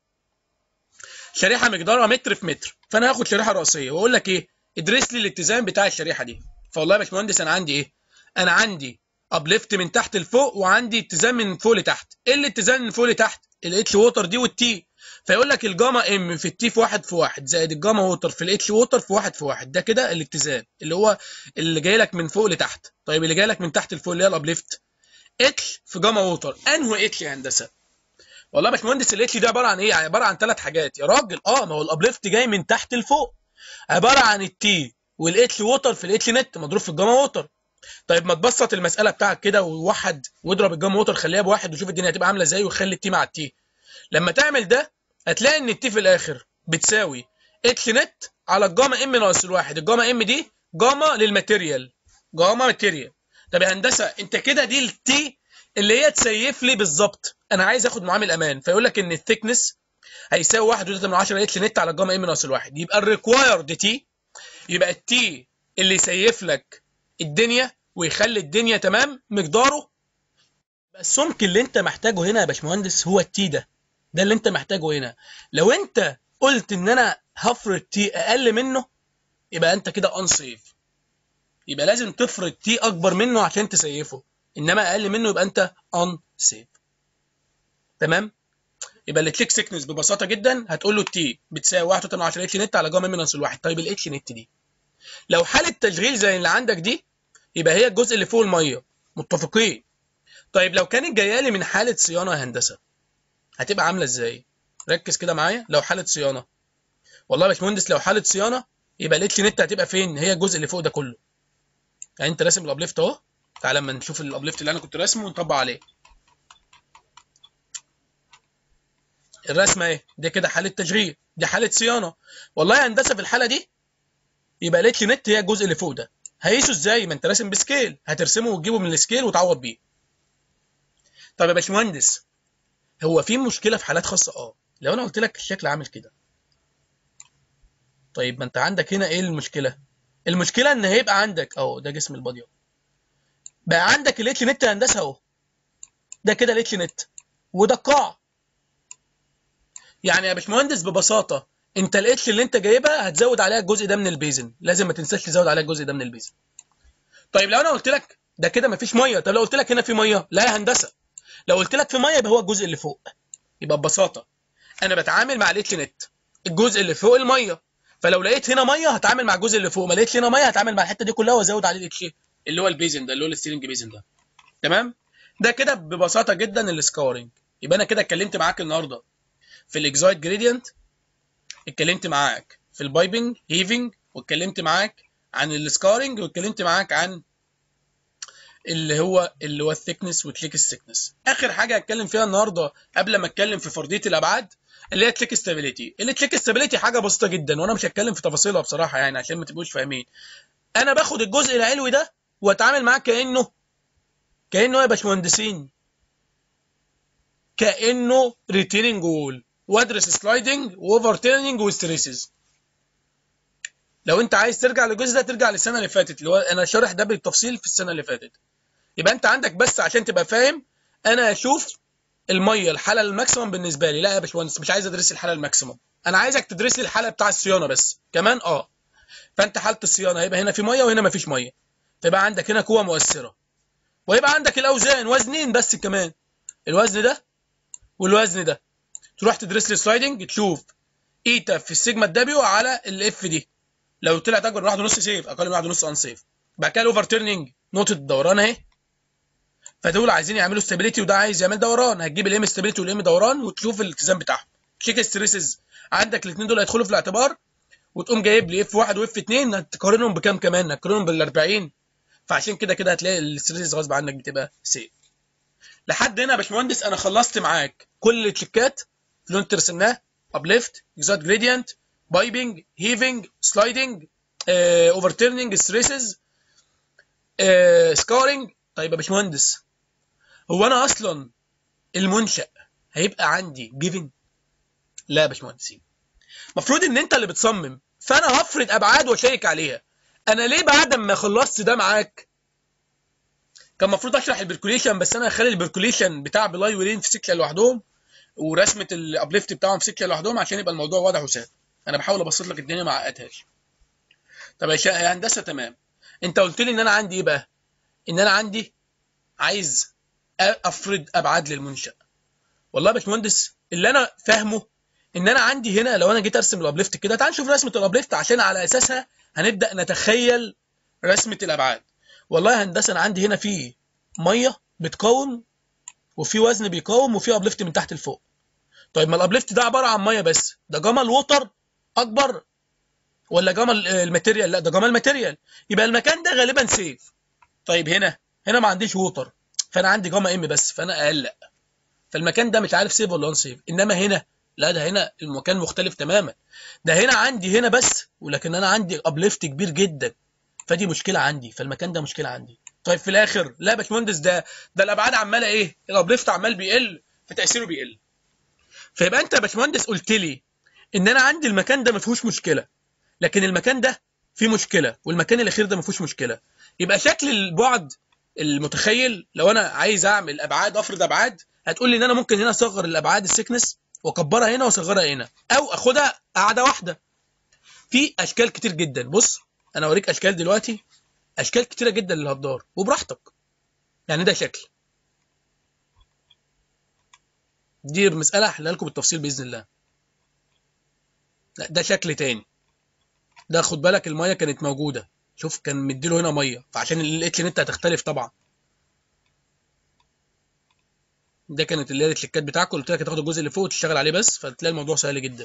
شريحه مقدارها متر في متر فانا هاخد شريحه راسيه واقول لك ايه ادرس لي الاتزان بتاع الشريحه دي فوالله يا باشمهندس انا عندي ايه انا عندي ابليفت من تحت لفوق وعندي اتزان من فوق لتحت ايه الاتزان من فوق لتحت الاتش ووتر دي والتي فيقول لك الجاما ام في التي في واحد في واحد زائد الجاما ووتر في الاتش ووتر في واحد في واحد ده كده الاتزان اللي هو اللي جاي لك من فوق لتحت طيب اللي جاي لك من تحت لفوق اللي هي الابليفت اتش في جاما ووتر انهو اتش يا هندسه والله يا باشمهندس الاتش ده عباره عن ايه عباره عن ثلاث حاجات يا راجل اه ما هو الابليفت جاي من تحت لفوق عباره عن التي والاتش ووتر في الاتش نت مضروب في الجاما ووتر طيب ما تبسط المساله بتاعك كده ووحد واضرب الجاما ووتر خليها بواحد وشوف الدنيا هتبقى عامله ازاي وخلي التي مع التي لما تعمل ده هتلاقي ان التي في الاخر بتساوي اتش نت على الجاما ام ناقص الواحد الجاما ام دي جاما للماتيريال جاما ماتيريال طب يا هندسه انت كده دي التي اللي هي تسيف لي بالظبط انا عايز اخد معامل امان فيقول لك ان الثيكنس هيساوي 1.3 من 10 اتش نت على الجاما ام ناقص الواحد يبقى الريكوايرد تي يبقى التي اللي يسيف لك الدنيا ويخلي الدنيا تمام مقداره يبقى السمك اللي انت محتاجه هنا يا باشمهندس هو التي ده ده اللي انت محتاجه هنا لو انت قلت ان انا هفرض تي اقل منه يبقى انت كده انسيف يبقى لازم تفرض تي اكبر منه عشان تسيفه انما اقل منه يبقى انت ان سيف تمام يبقى التشيك سيكنس ببساطه جدا هتقول له التي بتساوي 1.8 اتش نت على جاما مينس الواحد طيب الاتش نت دي لو حاله تشغيل زي اللي عندك دي يبقى هي الجزء اللي فوق الميه متفقين طيب لو كانت جايه لي من حاله صيانه يا هندسه هتبقى عامله ازاي ركز كده معايا لو حاله صيانه والله يا باشمهندس لو حاله صيانه يبقى الاتش نت هتبقى فين هي الجزء اللي فوق ده كله يعني انت راسم الابليفت اهو تعالى اما نشوف الابليفت اللي انا كنت راسمه ونطبق عليه الرسمه ايه دي كده حاله تشغيل دي حاله صيانه والله يا هندسه في الحاله دي يبقى الاتش نت هي الجزء اللي فوق ده هيقيسه ازاي ما انت راسم بسكيل هترسمه وتجيبه من السكيل وتعوض بيه طب يا باشمهندس هو في مشكله في حالات خاصه اه لو انا قلت لك الشكل عامل كده طيب ما انت عندك هنا ايه المشكله المشكله ان هيبقى عندك اهو ده جسم البادي اهو بقى عندك الاتش نت يا هندسه اهو ده كده الاتش نت وده القاع يعني يا باشمهندس ببساطه انت الاتش اللي انت جايبها هتزود عليها الجزء ده من البيزن لازم ما تنساش تزود عليها الجزء ده من البيزن طيب لو انا قلت لك ده كده مفيش ميه طب لو قلت لك هنا في ميه لا يا هندسه لو قلت لك في ميه يبقى هو الجزء اللي فوق يبقى ببساطه انا بتعامل مع الاتش نت الجزء اللي فوق الميه فلو لقيت هنا ميه هتعامل مع الجزء اللي فوق ما لقيتش هنا ميه هتعامل مع الحته دي كلها وازود عليه الاتش اللي هو البيزن ده اللي هو الستيرنج بيزن ده تمام ده كده ببساطه جدا السكورنج يبقى انا كده اتكلمت معاك النهارده في الاكزايت جريدينت اتكلمت معاك في البايبنج هيفنج واتكلمت معاك عن السكارنج واتكلمت معاك عن اللي هو اللي هو الثيكنس وتليك الثيكنس اخر حاجه هتكلم فيها النهارده قبل ما اتكلم في فرضيه الابعاد اللي هي تليك ستابيليتي اللي تليك ستابيليتي حاجه بسيطه جدا وانا مش هتكلم في تفاصيلها بصراحه يعني عشان ما تبقوش فاهمين انا باخد الجزء العلوي ده واتعامل معاه كانه كانه يا باشمهندسين كانه ريتيننج وول وادرس سلايدنج واوفر تيرنينج وستريسز لو انت عايز ترجع للجزء ده ترجع للسنه اللي فاتت اللي هو انا شارح ده بالتفصيل في السنه اللي فاتت يبقى انت عندك بس عشان تبقى فاهم انا اشوف الميه الحاله الماكسيمم بالنسبه لي لا يا باشمهندس مش عايز ادرس الحاله الماكسيمم انا عايزك تدرس لي الحاله بتاع الصيانه بس كمان اه فانت حاله الصيانه هيبقى هنا في ميه وهنا مفيش ميه فيبقى عندك هنا قوه مؤثره ويبقى عندك الاوزان وزنين بس كمان الوزن ده والوزن ده تروح تدرس لي سلايدنج تشوف ايتا في السيجما الدبليو على الاف دي لو طلعت اكبر من واحد ونص سيف اقل من واحد ونص ان سيف بعد كده الاوفر تيرنينج نقطه الدوران اهي فدول عايزين يعملوا ستابيليتي وده عايز يعمل دوران هتجيب الام ستابيليتي والام دوران وتشوف الالتزام بتاعهم تشيك ستريسز عندك الاثنين دول هيدخلوا في الاعتبار وتقوم جايب لي اف 1 واف 2 تقارنهم بكام كمان هتقارنهم بال 40 فعشان كده كده هتلاقي الستريسز غصب عنك بتبقى سيف لحد هنا يا باشمهندس انا خلصت معاك كل التشيكات اللي انت رسمناه ابليفت اكزات جريدينت بايبنج هيفنج سلايدنج اوفر تيرنينج ستريسز سكارنج طيب يا باشمهندس هو انا اصلا المنشا هيبقى عندي جيفن لا يا باشمهندسين المفروض ان انت اللي بتصمم فانا هفرض ابعاد واشيك عليها انا ليه بعد ما خلصت ده معاك كان المفروض اشرح البركوليشن بس انا هخلي البركوليشن بتاع بلاي ولين في سكه لوحدهم ورسمه الابليفت بتاعهم في سكه لوحدهم عشان يبقى الموضوع واضح وسهل انا بحاول ابسط لك الدنيا ما اعقدهاش طب يا هندسه تمام انت قلت لي ان انا عندي ايه بقى ان انا عندي عايز افرض ابعاد للمنشا والله يا باشمهندس اللي انا فاهمه ان انا عندي هنا لو انا جيت ارسم الابليفت كده تعال نشوف رسمه الابليفت عشان على اساسها هنبدا نتخيل رسمه الابعاد والله يا هندسه انا عندي هنا في ميه بتقاوم وفي وزن بيقاوم وفي ابليفت من تحت لفوق طيب ما الابليفت ده عباره عن ميه بس ده جمل ووتر اكبر ولا جمل الماتيريال لا ده جمل ماتيريال يبقى المكان ده غالبا سيف طيب هنا هنا ما عنديش ووتر فانا عندي جاما ام بس فانا اقلق فالمكان ده مش عارف سيف ولا ان سيف انما هنا لا ده هنا المكان مختلف تماما ده هنا عندي هنا بس ولكن انا عندي ابليفت كبير جدا فدي مشكله عندي فالمكان ده مشكله عندي طيب في الاخر لا يا باشمهندس ده ده الابعاد عماله ايه الابليفت عمال بيقل فتاثيره بيقل فيبقى انت يا باشمهندس قلت لي ان انا عندي المكان ده ما فيهوش مشكله لكن المكان ده فيه مشكله والمكان الاخير ده ما فيهوش مشكله يبقى شكل البعد المتخيل لو انا عايز اعمل ابعاد افرض ابعاد هتقول لي ان انا ممكن هنا اصغر الابعاد السكنس واكبرها هنا واصغرها هنا او اخدها قاعده واحده في اشكال كتير جدا بص انا اوريك اشكال دلوقتي اشكال كتيره جدا للهدار وبراحتك يعني ده شكل دي مساله هحلها لكم بالتفصيل باذن الله لا ده شكل تاني ده خد بالك الميه كانت موجوده شوف كان مديله هنا ميه فعشان الاتش نت هتختلف طبعا ده كانت اللي هي الكليكات بتاعكم قلت لك هتاخد الجزء اللي فوق وتشتغل عليه بس فتلاقي الموضوع سهل جدا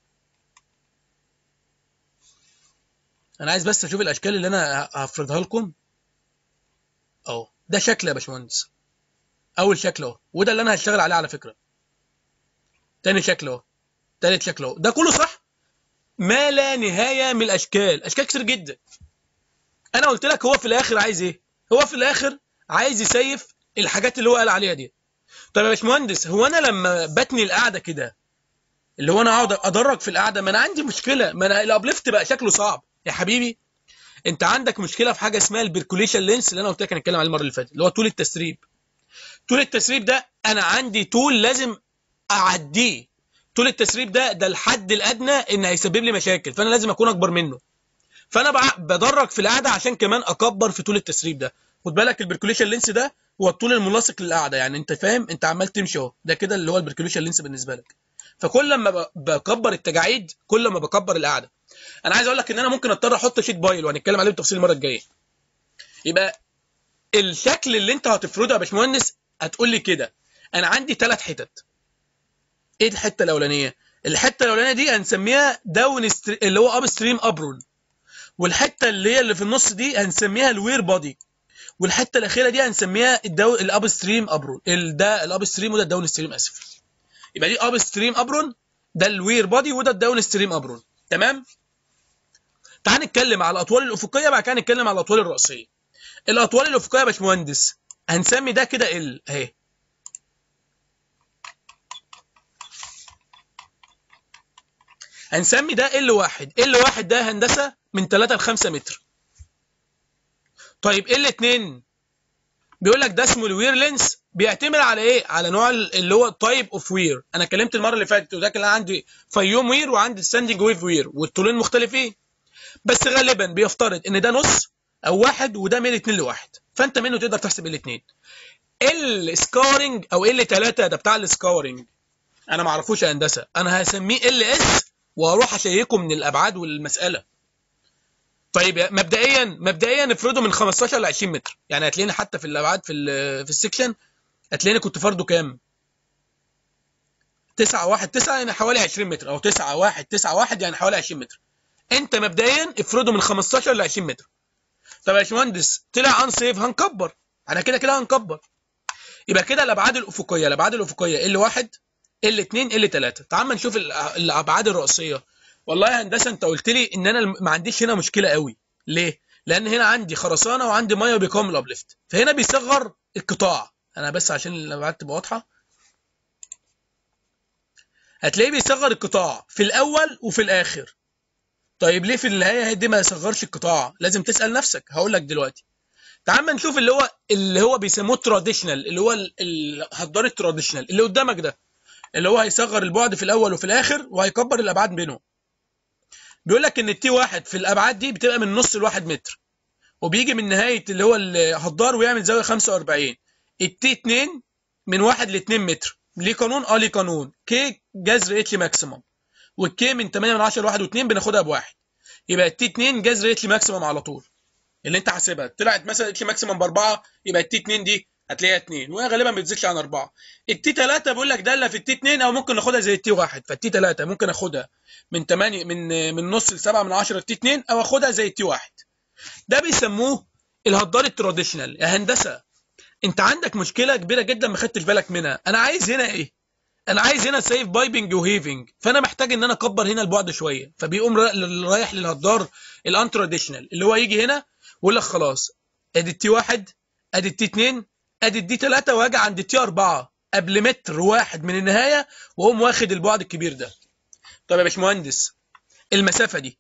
انا عايز بس اشوف الاشكال اللي انا هفرضها لكم اهو ده شكل يا باشمهندس اول شكل اهو وده اللي انا هشتغل عليه على فكره تاني شكل اهو تالت شكل اهو ده كله صح ما لا نهايه من الاشكال اشكال كتير جدا انا قلت لك هو في الاخر عايز ايه هو في الاخر عايز يسيف الحاجات اللي هو قال عليها دي طب يا باشمهندس هو انا لما بتني القعده كده اللي هو انا اقعد ادرج في القعده ما انا عندي مشكله ما انا الابليفت بقى شكله صعب يا حبيبي انت عندك مشكله في حاجه اسمها البركوليشن لينس اللي انا قلت لك هنتكلم عليه المره اللي فاتت اللي هو طول التسريب طول التسريب ده انا عندي طول لازم اعديه طول التسريب ده ده الحد الادنى ان هيسبب لي مشاكل فانا لازم اكون اكبر منه فانا بع- بدرج في القعده عشان كمان اكبر في طول التسريب ده خد بالك البركوليشن لينس ده هو الطول الملاصق للقعده يعني انت فاهم انت عمال تمشي اهو ده كده اللي هو البركوليشن لينس بالنسبه لك فكل ما ب- بكبر التجاعيد كل ما بكبر القعده انا عايز اقول لك ان انا ممكن اضطر احط شيت بايل وهنتكلم عليه بالتفصيل المره الجايه يبقى الشكل اللي انت هتفرضه يا باشمهندس هتقول لي كده انا عندي ثلاث حتت ايه الحته الاولانيه الحته الاولانيه دي هنسميها داون ستري... اللي هو اب ستريم ابرون والحته اللي هي اللي في النص دي هنسميها الوير بودي والحته الاخيره دي هنسميها الدو... الاب ستريم ابرون ال... ده الاب ستريم وده الداون ستريم اسف يبقى دي اب ستريم ابرون ده الوير بودي وده الداون ستريم ابرون تمام تعال نتكلم على الاطوال الافقيه بعد كده نتكلم على الاطوال الراسيه الاطوال الافقيه يا باشمهندس هنسمي ده كده ال اهي هنسمي ده ال واحد ال واحد ده هندسه من 3 ل 5 متر طيب ال 2 بيقول لك ده اسمه الوير لينس بيعتمد على ايه على نوع ال- اللي هو تايب اوف وير انا اتكلمت المره اللي فاتت وده كان عندي فيوم وير وعندي ستاندنج ويف وير والطولين مختلفين بس غالبا بيفترض ان ده نص او واحد وده من 2 لواحد فانت منه تقدر تحسب الاثنين السكارنج او ال 3 ده بتاع السكارنج انا ما اعرفوش يا هندسه انا هسميه ال اس واروح اشيكه من الابعاد والمساله طيب يا- مبدئيا مبدئيا افرضه من 15 ل 20 متر يعني هتلاقيني حتى في الابعاد في ال- في السكشن هتلاقيني كنت فرضه كام 9 1 9 يعني حوالي 20 متر او 9 1 9 1 يعني حوالي 20 متر انت مبدئيا افرضه من 15 ل 20 متر طب يا باشمهندس طلع ان سيف هنكبر انا كده كده هنكبر يبقى كده الابعاد الافقيه الابعاد الافقيه ال 1 ال 2 ال 3 تعال ما نشوف الأ- الابعاد الرئيسيه والله يا هندسه انت قلت لي ان انا الم- ما عنديش هنا مشكله قوي ليه لان هنا عندي خرسانه وعندي ميه بيقاوم الابليفت فهنا بيصغر القطاع انا بس عشان الابعاد تبقى واضحه هتلاقيه بيصغر القطاع في الاول وفي الاخر طيب ليه في النهايه دي ما يصغرش القطاع لازم تسال نفسك هقول لك دلوقتي تعال ما نشوف اللي هو اللي هو بيسموه تراديشنال اللي هو ال- الهدار التراديشنال اللي قدامك ده اللي هو هيصغر البعد في الاول وفي الاخر وهيكبر الابعاد بينهم بيقول لك ان التي واحد في الابعاد دي بتبقى من نص لواحد متر وبيجي من نهايه اللي هو الهدار ويعمل زاويه 45 التي 2 من واحد ل 2 متر ليه قانون اه ليه قانون كي جذر اتش ماكسيمم والكي من 8 من 10 ل 1 و2 بناخدها بواحد يبقى التي 2 جذر اتش ماكسيمم على طول اللي انت حاسبها طلعت مثلا اتش ماكسيمم باربعه يبقى التي 2 دي هتلاقيها 2 وهي غالبا ما بتزيدش عن اربعه التي 3 بيقول لك داله في التي 2 او ممكن ناخدها زي التي 1 فالتي 3 ممكن اخدها من 8 من من نص ل 7 من 10 التي 2 او اخدها زي التي 1 ده بيسموه الهدار التراديشنال يا هندسه انت عندك مشكله كبيره جدا ما خدتش بالك منها انا عايز هنا ايه انا عايز هنا سيف بايبنج وهيفنج فانا محتاج ان انا اكبر هنا البعد شويه فبيقوم را- رايح للهدار الان تراديشنال اللي هو يجي هنا ويقول لك خلاص ادي التي واحد ادي التي 2 ادي الدي 3 واجي عند التي 4 قبل متر واحد من النهايه واقوم واخد البعد الكبير ده طب يا باشمهندس المسافه دي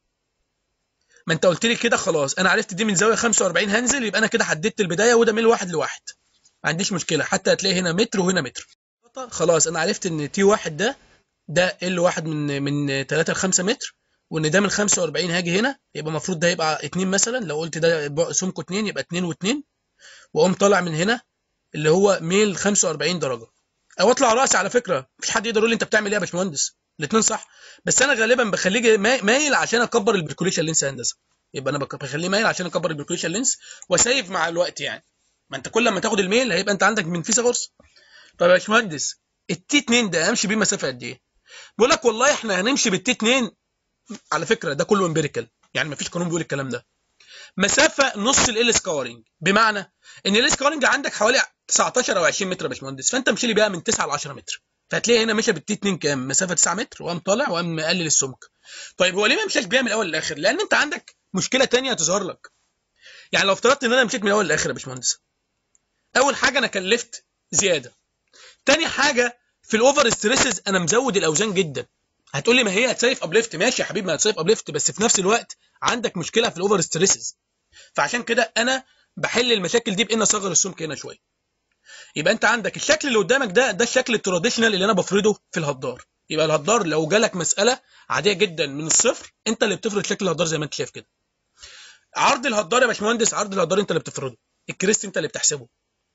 ما انت قلت لي كده خلاص انا عرفت دي من زاويه 45 هنزل يبقى انا كده حددت البدايه وده من واحد لواحد ما عنديش مشكله حتى هتلاقي هنا متر وهنا متر خلاص انا عرفت ان تي واحد ده ده ال واحد من من 3 ل 5 متر وان ده من 45 هاجي هنا يبقى المفروض ده يبقى 2 مثلا لو قلت ده سمكه 2 يبقى 2 و2 واقوم طالع من هنا اللي هو ميل 45 درجه او اطلع راسي على فكره مفيش حد يقدر يقول لي انت بتعمل ايه يا باشمهندس الاثنين صح بس انا غالبا بخليه مايل عشان اكبر البركوليشن لينس هندسه يبقى انا بخليه مايل عشان اكبر البركوليشن لينس واسيف مع الوقت يعني ما انت كل ما تاخد الميل هيبقى انت عندك من فيثاغورس طب يا باشمهندس التي 2 ده امشي بيه مسافه قد ايه بيقول لك والله احنا هنمشي بالتي 2 على فكره ده كله امبيريكال يعني مفيش قانون بيقول الكلام ده مسافه نص ال سكورنج بمعنى ان ال سكورنج عندك حوالي 19 او 20 متر يا باشمهندس فانت مشي لي بقى من 9 ل 10 متر فهتلاقي هنا مشى بالتي 2 كام مسافه 9 متر وقام طالع وقام مقلل السمك طيب هو ليه ما مشاش بيها من الاول للاخر لان انت عندك مشكله ثانيه هتظهر لك يعني لو افترضت ان انا مشيت من الاول للاخر يا باشمهندس اول حاجه انا كلفت زياده تاني حاجه في الاوفر ستريسز انا مزود الاوزان جدا هتقول لي ما هي هتسيف ابليفت ماشي يا حبيبي ما هتسيف ابليفت بس في نفس الوقت عندك مشكله في الاوفر ستريسز فعشان كده انا بحل المشاكل دي بان اصغر السمك هنا شويه يبقى انت عندك الشكل اللي قدامك ده ده الشكل التراديشنال اللي انا بفرضه في الهدار يبقى الهدار لو جالك مساله عاديه جدا من الصفر انت اللي بتفرض شكل الهدار زي ما انت شايف كده عرض الهدار يا باشمهندس عرض الهدار انت اللي بتفرضه الكريست انت اللي بتحسبه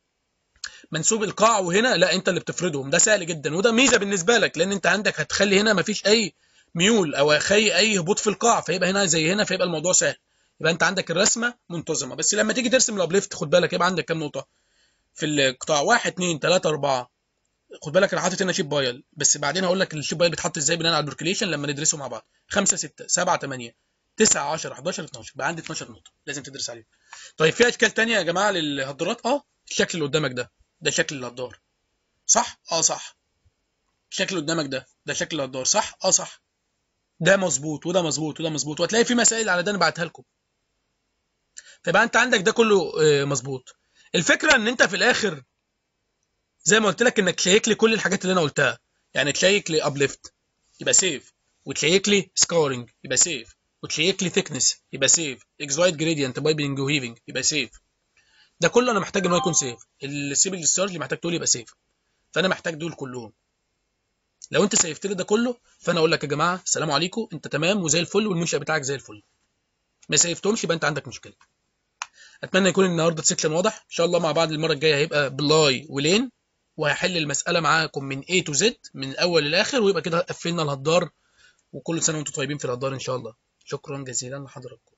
منسوب القاع وهنا لا انت اللي بتفرضهم ده سهل جدا وده ميزه بالنسبه لك لان انت عندك هتخلي هنا مفيش اي ميول او اخي اي هبوط في القاع فيبقى هنا زي هنا فيبقى الموضوع سهل يبقى انت عندك الرسمه منتظمه بس لما تيجي ترسم الابليفت خد بالك يبقى عندك كام نقطه في القطاع 1 2 3 4 خد بالك انا حاطط هنا شيب بايل بس بعدين هقول لك الشيب بايل بيتحط ازاي بناء على البركليشن لما ندرسه مع بعض 5 6 7 8 9 10 11 12 بقى عندي 12 نقطه لازم تدرس عليهم طيب في اشكال ثانيه يا جماعه للهدرات اه الشكل اللي قدامك ده ده شكل الهدار صح اه صح الشكل اللي قدامك ده ده شكل الهدار صح اه صح ده مظبوط وده مظبوط وده مظبوط وهتلاقي في مسائل على ده انا بعتها لكم فيبقى انت عندك ده كله مظبوط الفكره ان انت في الاخر زي ما قلت لك انك تشيك لي كل الحاجات اللي انا قلتها يعني تشيك لي ابليفت يبقى سيف وتشيك لي سكورنج يبقى سيف وتشيك لي ثيكنس يبقى سيف اكزوايد جريدينت بايبنج وهيفنج يبقى سيف ده كله انا محتاج ان هو يكون سيف السيبل ديسشارج اللي محتاج تقول يبقى سيف فانا محتاج دول كلهم لو انت سيفت لي ده كله فانا اقول لك يا جماعه السلام عليكم انت تمام وزي الفل والمنشا بتاعك زي الفل ما سيفتهمش يبقى انت عندك مشكله اتمنى يكون النهارده السكشن واضح ان شاء الله مع بعض المره الجايه هيبقى بلاي ولين وهحل المساله معاكم من A to Z من الاول للاخر ويبقى كده قفلنا الهدار وكل سنه وانتم طيبين في الهدار ان شاء الله شكرا جزيلا لحضراتكم